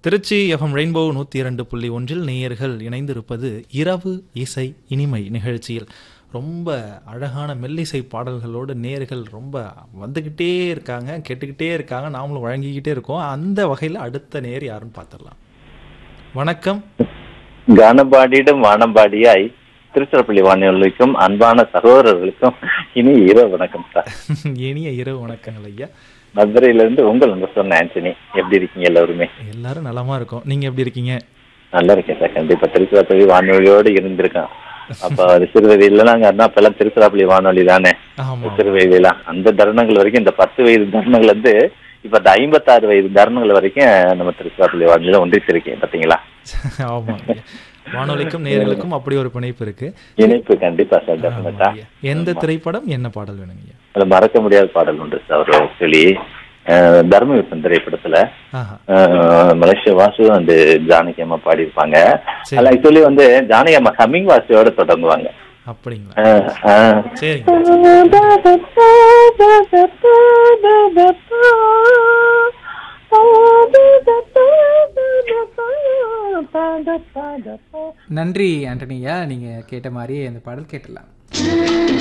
Trichy FM rainbow நூற்றி இரண்டு புள்ளி ஒன்றில் நேயர்கள் இணைந்திருப்பது இரவு இசை இனிமை நிகழ்ச்சியில் ரொம்ப அழகான மெல்லிசை பாடல்களோடு நேயர்கள் ரொம்ப வந்துக்கிட்டே இருக்காங்க கேட்டுக்கிட்டே இருக்காங்க நாமளும் வழங்கிக்கிட்டே இருக்கோம் அந்த வகையில் அடுத்த நேர் யாருன்னு பார்த்துடலாம் வணக்கம் கானபாடியிடம் வானம்பாடியாய் திருச்சிறப்பள்ளி வானொலிக்கும் அன்பான சகோதரர்களுக்கும் இனி இரவு வணக்கம் சார் இனிய இரவு வணக்கங்கள் ஐயா மதுரையில இருந்து உங்கள் உங்க சொன்ன ஆண்டனி எப்படி இருக்கீங்க எல்லாருமே எல்லாரும் நலமா இருக்கோம் நீங்க எப்படி இருக்கீங்க நல்லா இருக்கேன் சார் கண்டிப்பா திருச்சிராப்பள்ளி வானொலியோடு இருந்திருக்கேன் அப்ப அது சிறுவயதுல நாங்க அதான் அப்பெல்லாம் திருச்சிராப்பள்ளி வானொலி தானே ஆமா சிறுவயதுலாம் அந்த தருணங்கள் வரைக்கும் இந்த பத்து வயது தருணங்கள் வந்து இப்ப இந்த ஐம்பத்தாறு வயது தருணங்கள் வரைக்கும் நம்ம திருச்சிராப்பள்ளி வானொலியில ஒன்றித்திருக்கேன் பாத்தீங்களா ஆமா ஐயா. வானொலிக்கும் நேயர்களுக்கும் அப்படி ஒரு பிணைப்பு இருக்கு இணைப்பு கண்டிப்பா சார் ஆமா டெஃபினட்டா ஐயா. எந்த திரைப்படம் என்ன பாடல் வேணுங்க ஐயா அது மறக்க முடியாத பாடல் உண்டு சார் ஒரு ஆக்சுவலி தர்மயுத்தம் திரைப்படத்துல ஆஹா அஹ், மலேசியா வாசு அந்த ஜானகி அம்மா பாடியிருப்பாங்க சரி. அதுல ஆக்சுவலி வந்து ஜானகி அம்மா ஹம்மிங் வாசியோட தொடங்குவாங்க அப்படிங்களா அஹ், அஹ், சரிங்க நன்றி ஆண்டனியா நீங்க கேட்ட மாதிரியே அந்த பாடல் கேட்டலாம்